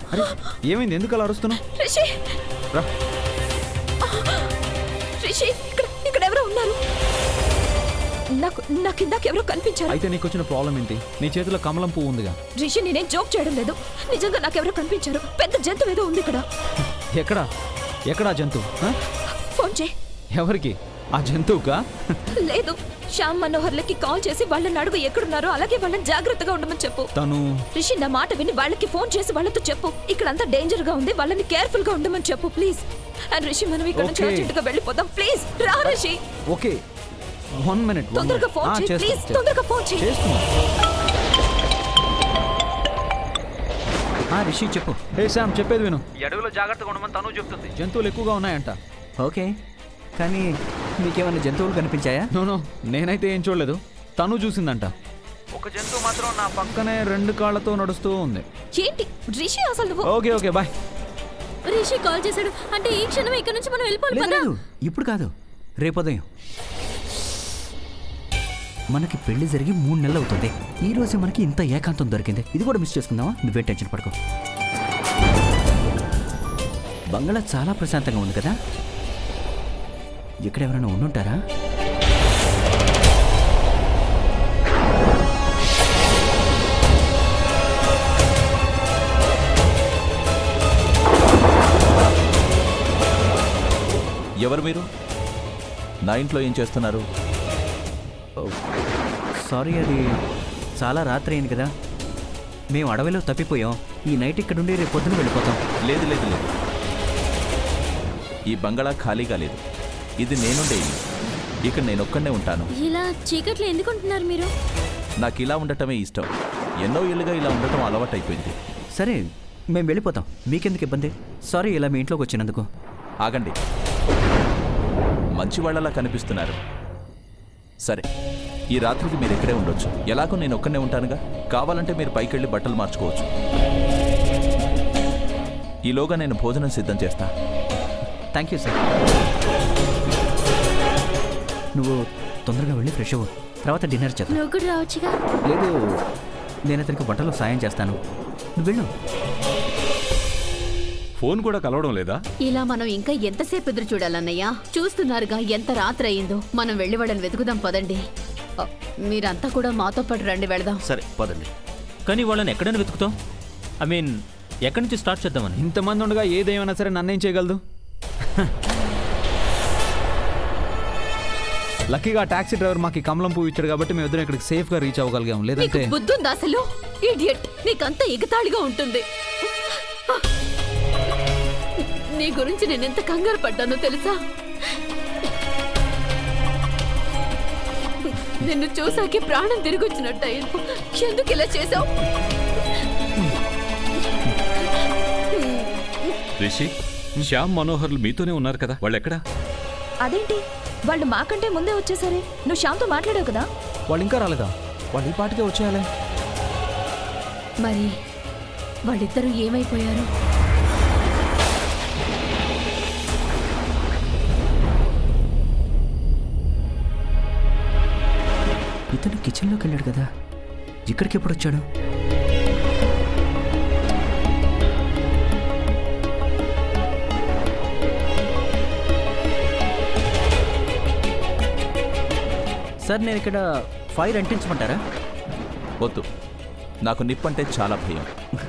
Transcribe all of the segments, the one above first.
అరే ఏమైంది ఎందుకు అలా అరుస్తున్నావు రిషి రా రిషి ఇక్కడ ఇక్కడ ఎవరో ఉన్నారు నాకు నాకు ఇందాక ఎవరో కనిపించారు అయితే నీకు వచ్చిన ప్రాబ్లం ఏంటి నీ చేతిలో కమలం పువ్వు ఉందిగా రిషి నేనేం జోక్ చేయడం లేదు నిజంగా నాకు ఎవరో కనిపించారు పెద్ద జంతువు ఏదో ఉంది ఇక్కడ ఎక్కడా ఎక్కడా జంతువు ఆ? ఫోన్ చేయి ఎవరికి ఆ జంతువుకా లేదు శ్యామ్ మనోహర్లకి కాల్ చేసి వాళ్ళని అడుగు ఎక్కడున్నారో అలాగే వాళ్ళని జాగ్రత్తగా ఉండమని చెప్పు తను రిషి నా మాట విని వాళ్ళకి ఫోన్ చేసి వాళ్ళతో చెప్పు ఇక్కడంతా డేంజర్ గా ఉంది వాళ్ళని కేర్ఫుల్ గా ఉండమని చెప్పు ప్లీజ్ అండ్ రిషి మనం ఇక్కడ నుంచి Okay. అర్జెంట్ గా వెళ్ళిపోదాం ప్లీజ్ రా రిషి ఓకే వన్ మినిట్ తొందరగా ఫోన్ చేయి ప్లీజ్ తొందరగా ఫోన్ చేయి చేస్తున్నా ఆ, రిషి చెప్పు హే శామ్ చెప్పేది విను అడవిలో జాగ్రత్తగా ఉండమని తను చెప్తుంది జంతువులు ఎక్కువగా ఉన్నాయంట ఓకే కానీ మీకేమైనా జంతువులు కనిపించాయా నో నో నేనైతే ఏం చూడలేదు తను చూసిందంట ఒక జంతువు మాత్రం నా పక్క పక్కనే రెండు కాళ్ళతో నడుస్తూ ఉంది ఏంటి రిషి అసలు నువ్వు okay okay bye Rishi call చేశాడు అంటే ఈ క్షణం ఇక్కడ నుంచి మనం వెళ్ళిపోవాలి లేదు లేదు ఇప్పుడు కాదు రేపు ఉదయం మనకి పెళ్లి జరిగి మూడు నెలలు అవుతుంది ఈ రోజు మనకి ఇంత ఏకాంతం దొరికింది ఇది కూడా మిస్ చేసుకుందామా నువ్వే టెన్షన్ పడుకో బంగ్లా చాలా ప్రశాంతంగా ఉంది కదా ఇక్కడ ఎవరైనా ఉండుంటారా ఎవరు మీరు నా ఇంట్లో ఏం చేస్తున్నారు సారీ అది చాలా రాత్రి అయింది కదా మేము అడవిలో తప్పిపోయాం ఈ నైట్ ఇక్కడ ఉండి రేపు పొద్దున వెళ్ళిపోతాం లేదు లేదు లేదు ఈ బంగళా ఖాళీగా లేదు ఇది నేనుండే ఇల్లు ఇక్కడ నేనొక్కడే ఉంటాను ఇలా చీకట్లో ఎందుకు ఉంటున్నారు మీరు నాకు ఇలా ఉండటమే ఇష్టం ఎన్నో ఏళ్ళుగా ఇలా ఉండటం అలవాటైపోయింది సరే మేము వెళ్ళిపోతాం మీకెందుకు ఇబ్బంది సారీ ఇలా మీ ఇంట్లోకి వచ్చినందుకు ఆగండి మంచి వాళ్ళలా కనిపిస్తున్నారు సరే ఈ రాత్రికి మీరు ఇక్కడే ఉండొచ్చు ఎలాగో నేను ఒక్కనే ఉంటానుగా కావాలంటే మీరు పైకెళ్ళి బట్టలు మార్చుకోవచ్చు ఈలోగా నేను భోజనం సిద్ధం చేస్తా థ్యాంక్ యూ సార్ నువ్వు తొందరగా వెళ్ళి ఫ్రెష్ అవ్వు తర్వాత డిన్నర్ చేద్దాం నువ్వు కూడా రావచ్చుగా లేదు నేను అతనికి వంటలో సాయం చేస్తాను నువ్వు వెళ్ళు ఫోన్ కూడా కలవడం లేదా ఇలా మనం ఇంకా ఎంతసేపు ఎదురు చూడాలన్నయ్యా చూస్తున్నారుగా ఎంత రాత్రి అయిందో మనం వెళ్ళి వాళ్ళని వెతుకుదాం పదండి అ, మీరంతా కూడా మాతో పాటు రండి వెళదాం సరే పదండి కానీ వాళ్ళని ఎక్కడైనా వెతుకుతాం ఐ మీన్ ఎక్కడి నుంచి స్టార్ట్ చేద్దామని ఇంతమంది ఉండగా ఏదేమైనా సరే నన్నేం చేయగలదు లక్కీగా టాక్సీ డ్రైవర్ మాకు ఈ కమలం పువ్వు ఇచ్చాడు కాబట్టి మేము ఇద్దరం ఇక్కడికి సేఫ్గా రీచ్ అవ్వగలిగాం నీకు లేదంటే బుద్ధుందా అసలు ఇడియట్ నీకంత ఎగతాళిగా ఉంటుంది నీ గురించి నేను ఎంత కంగారు పడ్డానో తెలుసా నిన్ను చూసాకే ప్రాణం తిరిగొచ్చినట్టు అయింది ఎందుకు ఇలా చేసావు రిషి శ్యామ్ మనోహర్లు మీతోనే ఉన్నారు కదా వాళ్ళు ఎక్కడా అదేంటి వాళ్ళు మాకంటే ముందే వచ్చేసరే నువ్వు శ్యామ్తో మాట్లాడావు కదా వాళ్ళు ఇంకా రాలేదా వాళ్ళు ఈ పాటికే వచ్చేయాలి మరి వాళ్ళిద్దరూ ఏమైపోయారు ఇతను కిచెన్లోకి వెళ్ళాడు కదా ఇక్కడికి ఎప్పుడు వచ్చాడు సార్ నేను ఇక్కడ ఫైర్ అంటించమంటారా వద్దు నాకు నిప్పంటే చాలా భయం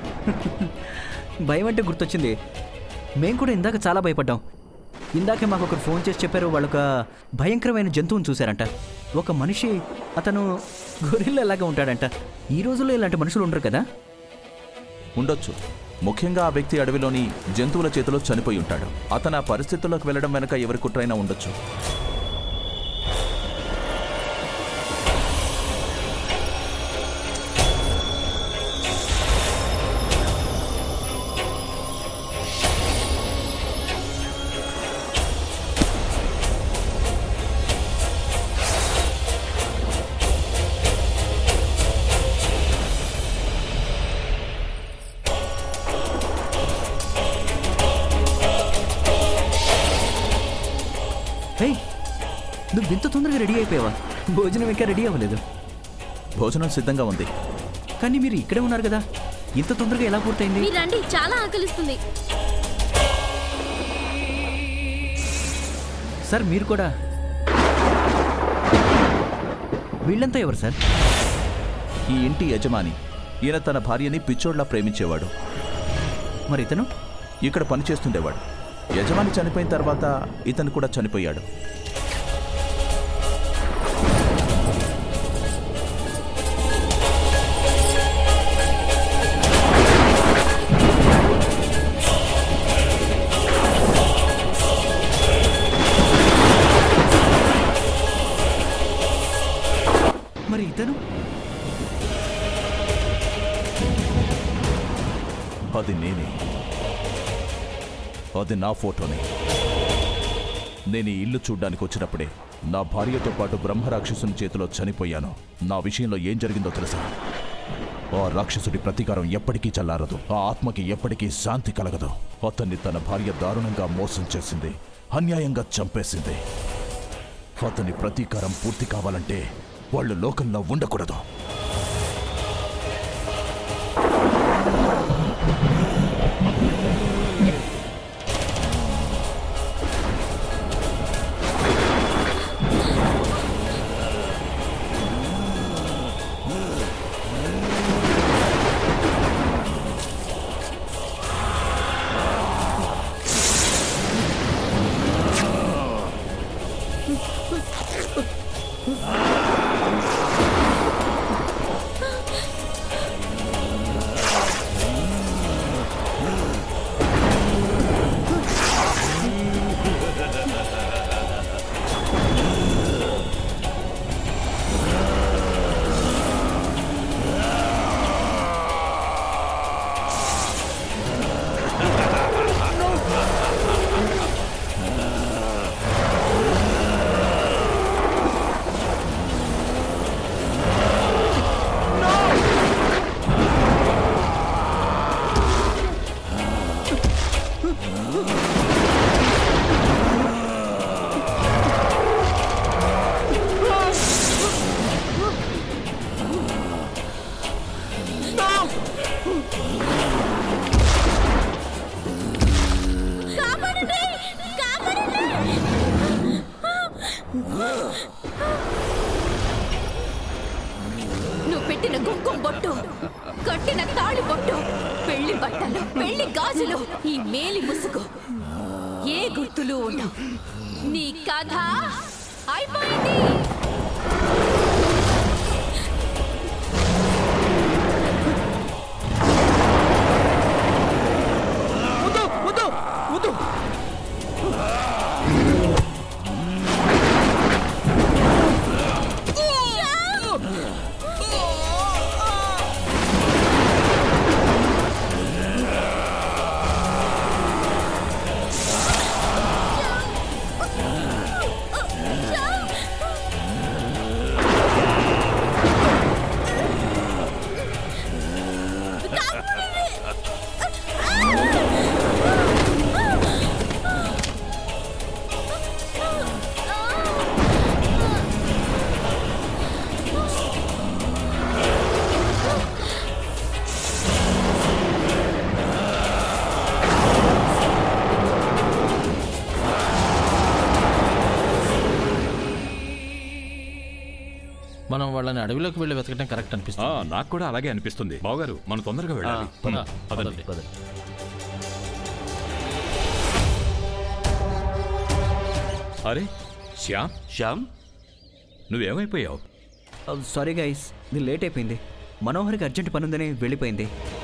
భయం అంటే గుర్తొచ్చింది మేము కూడా ఇందాక చాలా భయపడ్డాం ఇందాకే మాకు ఒకరు ఫోన్ చేసి చెప్పారు వాళ్ళొక భయంకరమైన జంతువుని చూశారంట ఒక మనిషి అతను గొరిల్లలాగా ఉంటాడంట ఈ రోజుల్లో ఇలాంటి మనుషులు ఉండరు కదా ఉండొచ్చు ముఖ్యంగా ఆ వ్యక్తి అడవిలోని జంతువుల చేతిలో చనిపోయి ఉంటాడు అతను ఆ పరిస్థితుల్లోకి వెళ్ళడం వెనక ఎవరి కుట్రైనా ఉండొచ్చు హే నువ్వు ఇంత తొందరగా రెడీ అయిపోయావా భోజనం ఇంకా రెడీ అవ్వలేదు భోజనం సిద్ధంగా ఉంది కానీ మీరు ఇక్కడే ఉన్నారు కదా ఇంత తొందరగా ఎలా పూర్తయింది మీరు రండి చాలా ఆకలిస్తుంది సార్ మీరు కూడా వీళ్ళంతా ఎవరు సార్ ఈ ఇంటి యజమాని ఈయన తన భార్యని పిచ్చోడ్లా ప్రేమించేవాడు మరి ఇతను ఇక్కడ పనిచేస్తుండేవాడు యజమాని చనిపోయిన తర్వాత ఇతను కూడా చనిపోయాడు మరి ఇతను అది నేనే అది నా ఫోటోనే నేను ఈ ఇల్లు చూడ్డానికి వచ్చినప్పుడే నా భార్యతో పాటు బ్రహ్మరాక్షసుని చేతిలో చనిపోయాను నా విషయంలో ఏం జరిగిందో తెలుసా ఆ రాక్షసుడి ప్రతీకారం ఎప్పటికీ చల్లారదు ఆ ఆత్మకి ఎప్పటికీ శాంతి కలగదు అతన్ని తన భార్య దారుణంగా మోసం చేసింది అన్యాయంగా చంపేసింది అతని ప్రతీకారం పూర్తి కావాలంటే వాళ్ళు లోకంలో ఉండకూడదు నువ్వు పెట్టిన కుంకుమ బొట్టు కట్టిన తాళి బొట్టు పెళ్లి బట్టలు పెళ్లి గాజులు ఈ మేలి ముసుగు ఏ గుర్తులు ఉండవు నీ కథ అయిపోయింది మనం వాళ్ళని అడవిలోకి వెళ్ళి వెతకడం కరెక్ట్ ఆ, అనిపిస్తుంది నాకు కూడా అలాగే అనిపిస్తుంది బావగారు మనం తొందరగా వెళ్ళాలి పద, పదండి. పదండి. అరే శ్యామ్ శ్యామ్ నువ్వేమైపోయావు సారీ గైస్ ఇది లేట్ అయిపోయింది మనోహర్కి అర్జెంట్ పని ఉందని వెళ్ళిపోయింది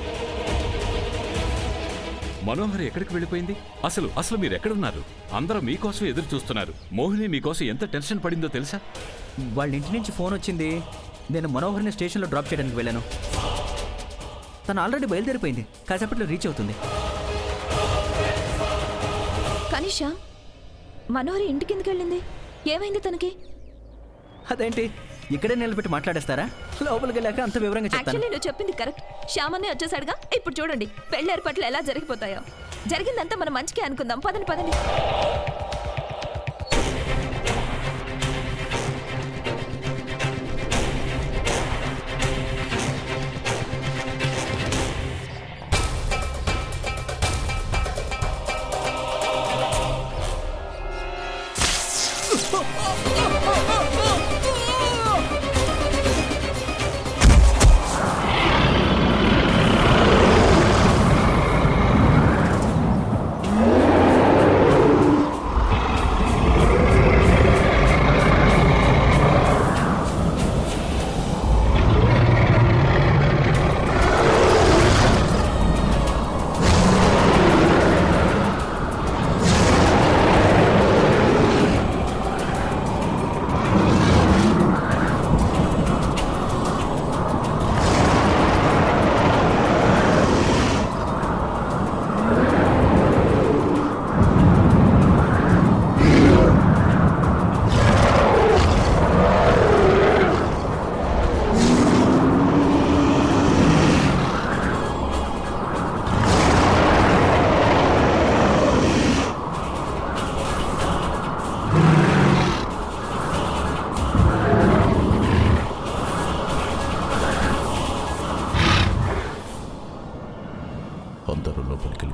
మనోహర్ ఎక్కడికి వెళ్ళిపోయింది అసలు అసలు మీరు ఎక్కడున్నారు అందరూ మీకోసం ఎదురు చూస్తున్నారు మోహిని మీకోసం ఎంత టెన్షన్ పడిందో తెలుసా వాళ్ళ ఇంటి నుంచి ఫోన్ వచ్చింది నేను మనోహర్ని స్టేషన్లో డ్రాప్ చేయడానికి వెళ్ళాను తను ఆల్రెడీ బయలుదేరిపోయింది కాసేపట్లో రీచ్ అవుతుంది కనిషా మనోహరి ఇంటికి ఎందుకు వెళ్ళింది ఏమైంది తనకి అదేంటి ఇక్కడే నిలబెట్టి మాట్లాడేస్తారా లోపలికి వెళ్ళాక అంత వివరంగా చెప్తాను యాక్చువల్లీ నువ్వు చెప్పింది కరెక్ట్ శ్యామనే వచ్చేసాడుగా ఇప్పుడు చూడండి పెళ్లి ఏర్పాట్లు ఎలా జరిగిపోతాయో జరిగిందంతా మనం మంచికే అనుకుందాం పదండి పదండి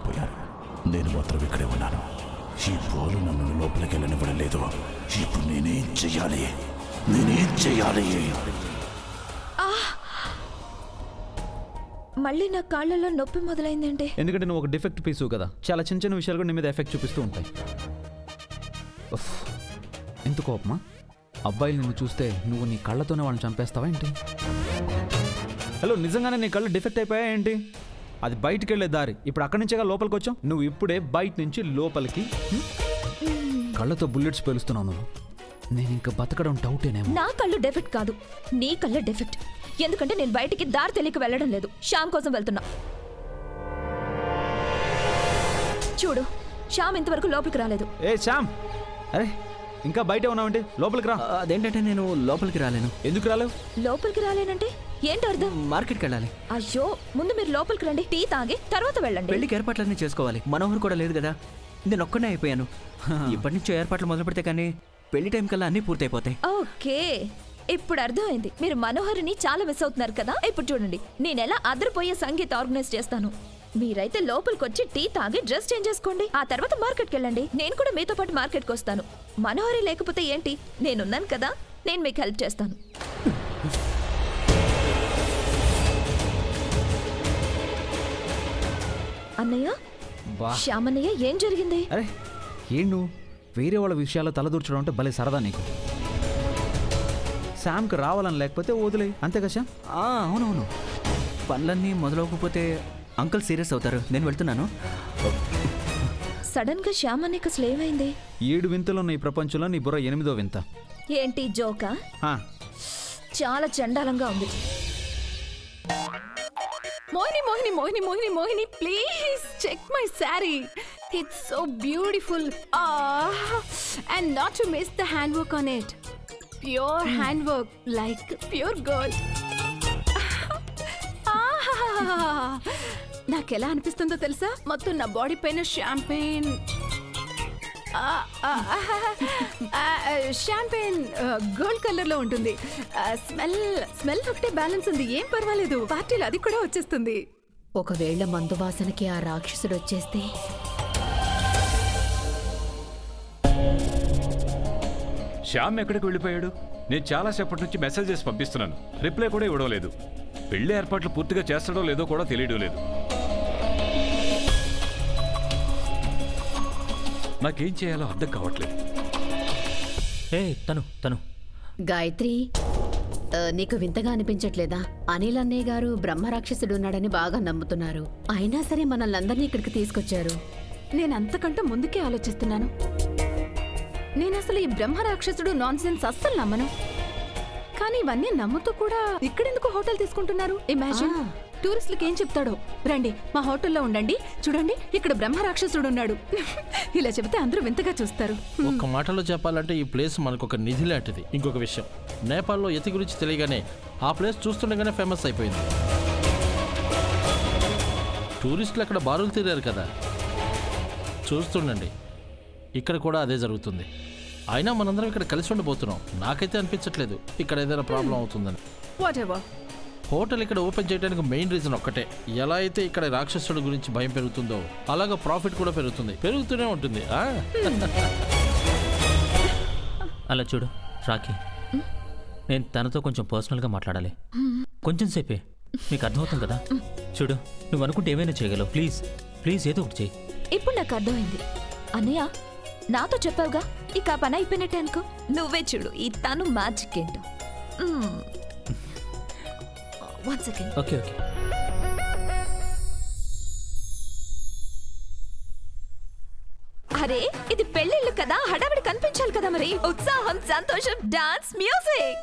పారిపోయాను నేను మాత్రం ఇక్కడే ఉన్నాను ఈ బాలు నన్ను లోపలికి వెళ్ళనివ్వడం లేదు ఇప్పుడు నేనేం చెయ్యాలి నేనేం చెయ్యాలి మళ్ళీ నా కాళ్ళలో నొప్పి మొదలైందండి ఎందుకంటే నువ్వు ఒక డిఫెక్ట్ పీసు కదా చాలా చిన్న చిన్న విషయాలు కూడా నీ మీద ఎఫెక్ట్ చూపిస్తూ ఉంటాయి ఉఫ్. ఎంత కోపమా అబ్బాయిలు నిన్ను చూస్తే నువ్వు నీ కళ్ళతోనే వాళ్ళని చంపేస్తావా ఏంటి హలో నిజంగానే నీ కళ్ళు డిఫెక్ట్ అయిపోయా ఏంటి అది బయటికి వెళ్ళే దారి ఇప్పుడు అక్కడి నుంచేగా లోపలికి వచ్చావు నువ్వు ఇప్పుడే బయట నుంచి లోపలికి హ్మ్? కళ్ళతో బుల్లెట్స్ పేలుస్తున్నావు నువ్వు నేను ఇంకా బతకడం డౌటేనేమో నా కళ్ళు డెఫెక్ట్ కాదు నీ కళ్ళ డెఫెక్ట్ ఎందుకంటే నేను బయటికి దారి తెలియక వెళ్ళడం లేదు శ్యామ్ కోసం వెళ్తున్నా చూడు శ్యామ్ ఇంతవరకు లోపలికి రాలేదు ఏ శ్యామ్ అరే ఇంకా బయటే ఉన్నావంటే లోపలికి రా ఆ, అదేంటంటే నేను లోపలికి రాలేను ఎందుకు రాలేవు లోపలికి రాలేనంటే ఏంటి అర్థం మార్కెట్కి వెళ్ళాలి అయ్యో ముందు మీరు లోపలికి రండి టీ తాగి తర్వాత వెళ్ళండి పెళ్లికి ఏర్పాట్లన్నీ చేసుకోవాలి మనోహర్ కూడా లేదు కదా నేను ఒక్కనే అయిపోయాను ఇప్పటి నుంచో ఏర్పాట్లు మొదలు పెడితే కానీ పెళ్లి టైం కల్లా అన్నీ పూర్తయిపోతాయి ఓకే ఇప్పుడు అర్థమైంది మీరు మనోహరిని చాలా మిస్ అవుతున్నారు కదా ఇప్పుడు చూడండి నేను ఎలా అదరిపోయే సంగీత ఆర్గనైజ్ చేస్తాను మీరైతే లోపలికి వచ్చి టీ తాగి డ్రెస్ చేంజ్ చేసుకోండి ఆ తర్వాత మార్కెట్కి వెళ్ళండి నేను కూడా మీతో పాటు మార్కెట్కి వస్తాను మనోహరి లేకపోతే ఏంటి నేనున్నాను కదా నేను మీకు హెల్ప్ చేస్తాను అన్నయ్య బా శ్యామన్నయ్య ఏం జరిగింది అరే ఏం నువ్వు వేరే వాళ్ళ విషయాల్లో తలదూర్చడం అంటే భలే సరదా నీకు శామ్కి రావాలని లేకపోతే వదిలే అంతే కదా శ్యామ్ ఆ, అవునవును పనులన్నీ మొదలవకపోతే అంకుల్ సీరియస్ అవుతారు నేను వెళ్తున్నాను సడన్ గా శ్యామన్నయ్యకి అసలు ఏమైంది ఏడు వింతలు ఉన్న ఈ ప్రపంచంలో నీ బుర్ర ఎనిమిదో వింత ఏంటి జోకా ఆ, చాలా చండాలంగా ఉంది Mohini Mohini Mohini Mohini Mohini please check my sari it's so beautiful and not to miss the hand work on it pure hand work like pure girl నాకు ఎలా అనిపిస్తుందో తెలుసా మొత్తం నా బాడీ పైన షాంపెయిన్ షాంపెయిన్ గోల్డ్ కలర్ లో ఉంటుంది స్మెల్ స్మెల్ ఒకటే బ్యాలెన్స్ ఉంది ఏం పర్వాలేదు పార్టీలో అది కూడా వచ్చేస్తుంది ఒకవేళ మందు వాసనకి ఆ రాక్షసుడు వచ్చేస్తే శ్యామ్ ఎక్కడికి వెళ్ళిపోయాడు నేను చాలాసేపటి నుంచి మెసేజెస్ పంపిస్తున్నాను రిప్లై కూడా ఇవ్వడం లేదు పెళ్లి ఏర్పాట్లు పూర్తిగా చేస్తాడో లేదో కూడా తెలియడం లేదు నాకేం చేయాలో అర్థం కావట్లేదు ఏ తను తను గాయత్రి ఆ, నీకు వింతగా అనిపించట్లేదా అనిల్ అన్నయ్య గారు బ్రహ్మరాక్షసుడు ఉన్నాడని బాగా నమ్ముతున్నారు అయినా సరే మనల్ని అందరినీ ఇక్కడికి తీసుకొచ్చారు నేను అంతకంటే ముందుకే ఆలోచిస్తున్నాను నేను అసలు ఈ బ్రహ్మ రాక్షసుడు నాన్ సెన్స్ అస్సలు నమ్మను కానీ ఇవన్నీ నమ్ముతూ కూడా ఇక్కడెందుకు హోటల్ తీసుకుంటున్నారు ఇమాజిన్ ఆ. టూరిస్టులకు ఏం చెప్తాడో రండి మా హోటల్లో ఉండండి చూడండి ఇక్కడ బ్రహ్మ రాక్షసుడు ఉన్నాడు ఇలా చెబితే అందరూ వింతగా చూస్తారు ఒక్క మాటలో చెప్పాలంటే ఈ ప్లేస్ మనకు ఒక నిధి లాంటిది ఇంకొక విషయం నేపాల్లో యతి గురించి తెలియగానే ఆ ప్లేస్ చూస్తుండగానే ఫేమస్ అయిపోయింది టూరిస్టులు అక్కడ బారులు తీరారు కదా చూస్తుండండి ఇక్కడ కూడా అదే జరుగుతుంది అయినా మనందరం ఇక్కడ కలిసి ఉండబోతున్నాం నాకైతే అనిపించట్లేదు ఇక్కడ ఏదైనా ప్రాబ్లం అవుతుందని వాట్ ఎవర్ హోటల్ ఇక్కడ ఓపెన్ చేయడానికి మెయిన్ రీజన్ ఒక్కటే ఎలా అయితే ఇక్కడ రాక్షసుడు గురించి భయం పెరుగుతుందో అలాగా ప్రాఫిట్ కూడా పెరుగుతుంది పెరుగుతూనే ఉంటుంది ఆ? అలా చూడు రాఖీ నేను తనతో కొంచెం పర్సనల్గా మాట్లాడాలి కొంచెం సేపే మీకు అర్థమవుతుంది కదా చూడు నువ్వు అనుకుంటే ఏమైనా చేయగలవు ప్లీజ్ ప్లీజ్ ఏదో ఒకటి చేయి ఇప్పుడు నాకు అర్థమైంది అన్నయ్య నాతో చెప్పావుగా ఇక ఆ పని అయిపోయినట్టే అనుకో నువ్వే చూడు ఈ తను మ్యాజిక్ ఏంటో వన్ సెకండ్ ఓకే ఓకే అరే ఇది పెళ్ళిళ్ళు కదా హడావిడి కనిపించాలి కదా మరి ఉత్సాహం సంతోషం డాన్స్ మ్యూజిక్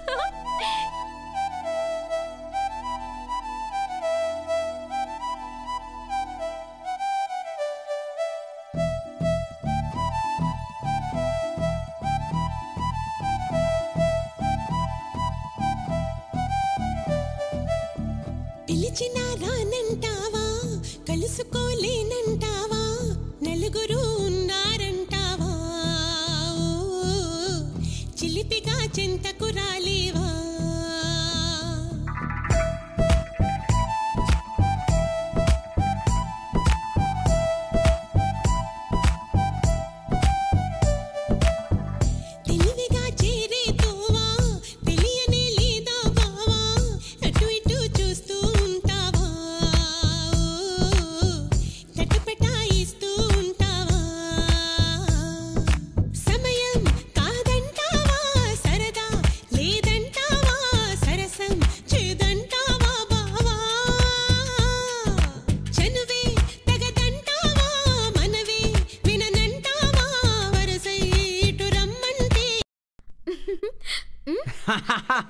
పిలిచినా రానంటావా కలుసుకోలేనంటావా నలుగురు ఉన్నారంటావా ఓ, చిలిపిగా చింతకు రాలేవా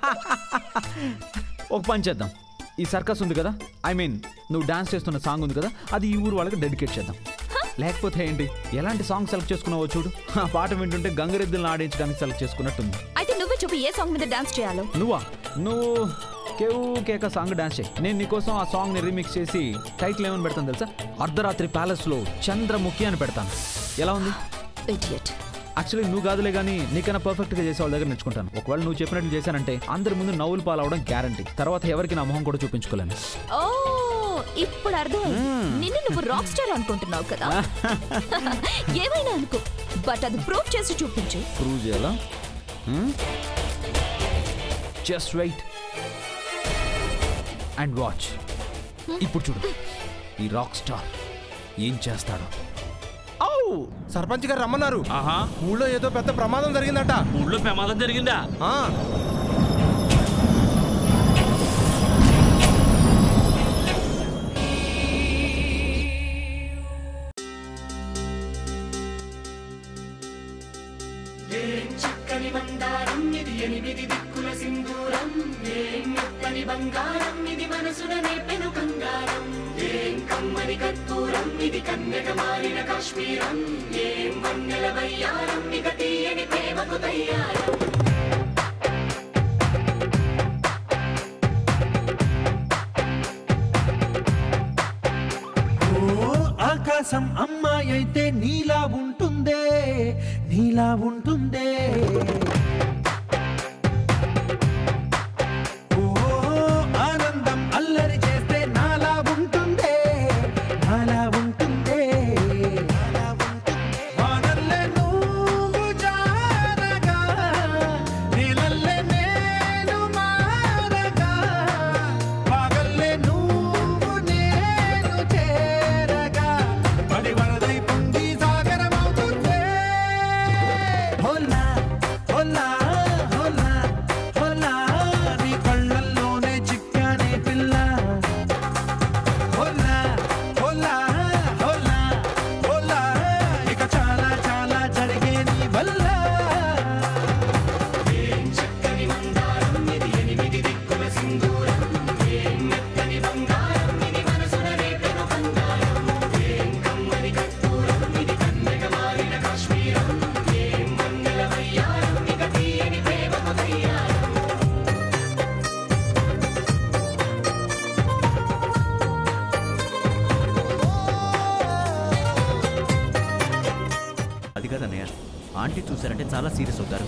ఒక పని చేద్దాం ఈ సర్కస్ ఉంది కదా ఐ మీన్ నువ్వు డాన్స్ చేస్తున్న సాంగ్ ఉంది కదా అది ఈ ఊరు వాళ్ళకి డెడికేట్ చేద్దాం లేకపోతే ఏంటి ఎలాంటి సాంగ్ సెలెక్ట్ చేసుకున్నావో చూడు ఆ పాట వింటుంటే గంగరెద్దులను ఆడించడానికి సెలెక్ట్ చేసుకున్నట్టుంది అయితే నువ్వే చెప్పు ఏ సాంగ్ మీద డాన్స్ చేయాలో నువ్వా నువ్వు కేవు కేక సాంగ్ డాన్స్ చేయి నేను నీకోసం ఆ సాంగ్ ని రీమిక్స్ చేసి టైటిల్ ఏమని పెడతాను తెలుసా అర్ధరాత్రి ప్యాలెస్ లో చంద్రముఖి అని పెడతాను ఎలా ఉంది ఇడియట్ యాక్చువల్లీ నువ్వు కాదులే కానీ నీకైనా పర్ఫెక్ట్ గా చేసే వాళ్ళ దగ్గర నేర్చుకుంటాను ఒకవేళ నువ్వు చెప్పినట్లు చేశానంటే అందరి ముందు నవ్వులు పాలవడం గ్యారంటీ తర్వాత ఎవరికి నా మొహం కూడా చూపించుకోలేను ఓ ఇప్పుడు అర్థమైంది నిన్ను నువ్వు రాక్ స్టార్ అనుకుంటున్నావు కదా ఏమైనా అనుకో బట్ అది ప్రూవ్ చేసి చూపించు ప్రూవ్ చేయాలా జస్ట్ వెయిట్ అండ్ వాచ్ ఇప్పుడు చూడు ఈ రాక్ స్టార్ ఏం చేస్తాడో సర్పంచ్ గారు రమ్మన్నారు ఊళ్ళో ఏదో పెద్ద ప్రమాదం జరిగిందట ఊళ్ళో ప్రమాదం జరిగిందా ఆ, చక్కని బంగారం ఇది ఎనిమిది దిక్కుల సింధూరం ఏం మెత్తని బంగారం ఇది మనసున నేపెను బంగారం ఏం కమ్మని కర్పూరం ఇది కన్యక మారిన కాశ్మీరం ఏం వన్నెల వయ్యారం ఇక తీయని ప్రేమకు తయ్యారం ఓ ఆకాశం అమ్మాయి అయితే నీలా ఉంటుందే నీలా ఉంటుందే ఓ ఆనందం అల్లరి చేస్తే నాలా ఉంటుందే నాలా ఉంటుందే వానల్లే నువ్వు జారగా నీలల్లే నేను మారగా పగల్లే నువ్వు నేను చేరగా పడి వరదై పొంగి సాగరమవుతుందే హోలా హోలా హోలా హోలా నీ కళ్ళల్లోనే చిక్కానే పిల్ల హోలా హోలా హోలా హోలా ఇక చాలా చాలా జరిగే నీ వల్ల ఏం చక్కని మందారం ఇది ఎనిమిది దిక్కుల సింధూరం ఏం మెత్తని బంగారం ఇది మనసున రేపెను బంగారం ఏం కమ్మని కర్పూరం ఇది కన్నెగ మారిన కాశ్మీరం ఏం వందల వయ్యారం ఇక తీయని ప్రేమకు తయ్యారం అది కాదన్నయ్య ఆంటీ చూసారంటే చాలా సీరియస్ అవుతారు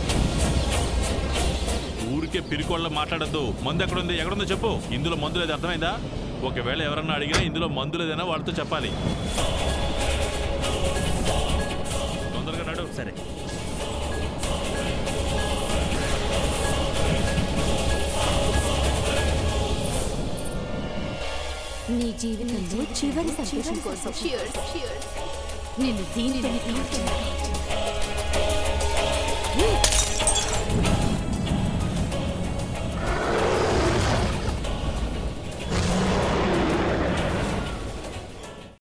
ఊరికే పిరికోళ్ళ మాట్లాడద్దు మందు ఎక్కడుంది ఎక్కడుందో చెప్పు ఇందులో మందు లేదు అర్థమైందా ఒకవేళ ఎవరన్నా అడిగినా ఇందులో మందు లేదైనా వాళ్ళతో చెప్పాలి తొందరగా నడు సరే నీ జీవితంలో చివరి సంతోషం కోసం నిన్ను దీనితో